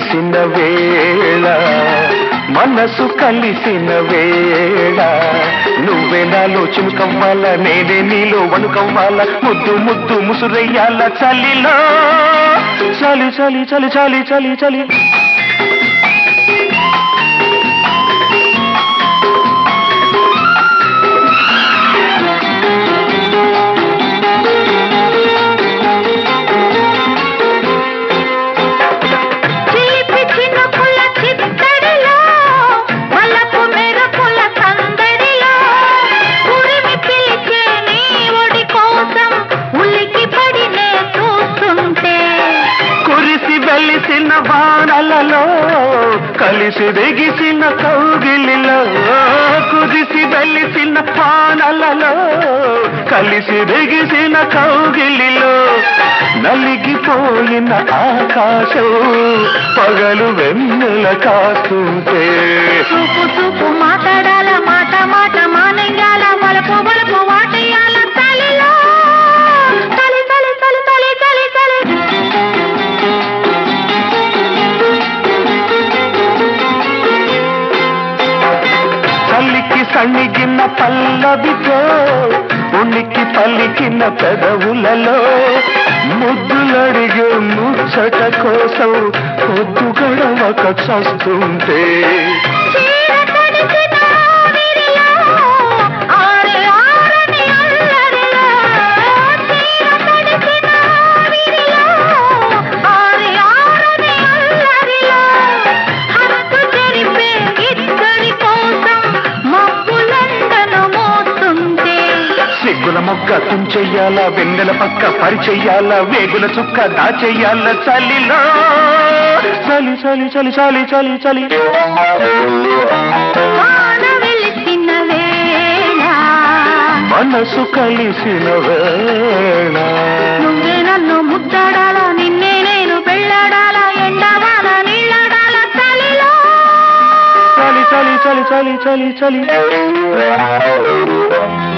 తెలిసిన వేళ మనసు కలిసిన వేళ నువ్వే నాలో చినుకవ్వాల నేనే నీలో వణుకవ్వాల ముద్దు ముద్దు ముసురయ్యాల చలిలో చలి చలి చలి చలి చలి చలి చిలిపి చినుకుల చిత్తడిలో వలపు మెరుపుల సందడిలో ఉరిమి పిలిచే నీ ఒడి కోసం ఉలికి పడినే చూస్తుంటే కురిసి వెలిసిన వానలలో కలిసి దిగిసిన కౌగిలిలో కురిసి వెలిసిన వానలలో కలిసి దిగిసిన కౌగిలిలో నలిగిపోయిన ఆకాశం పగలు వెన్నెల కాస్తుంటే చూపు చూపు మాట్లాడాల మాట మాట మానయ్యాల వలపు వలపు వాటయ్యాల తలిలో తలి తలి తలి తలి తలి తలి తల్లికి సన్నిగిన పల్లవితో ఉనికి పలికిన పెదవులలో ముద్దులడిగే ముచ్చట కోసం పొద్దు గడవక చస్తుంటే చీర తడిసిన ఆవిరిలో ఆరె ఆరని అల్లరిలో చీర తడిసిన ఆవిరిలో ఆరె ఆరని అల్లరిలో హద్దు జరిపే ఇద్దరి కోసం మబ్బులందను మోస్తుంటే సిగ్గుల మొక్క తుంచెయ్యాల వెన్నెల పక్క పరిచెయ్యాల వేగుల చుక్క దాచెయ్యాల చలిలో చలి చలి చలి చలి చలి చలి వాన వెలిసిన వేళ మనసు కలిసిన వేళ నువ్వే నన్ను ముద్దాడాలా నిన్నే నేను పెళ్ళాడాలా ఎండవాల నీళ్ళడాల తలిలో చలి చలి చలి చలి చలి చలి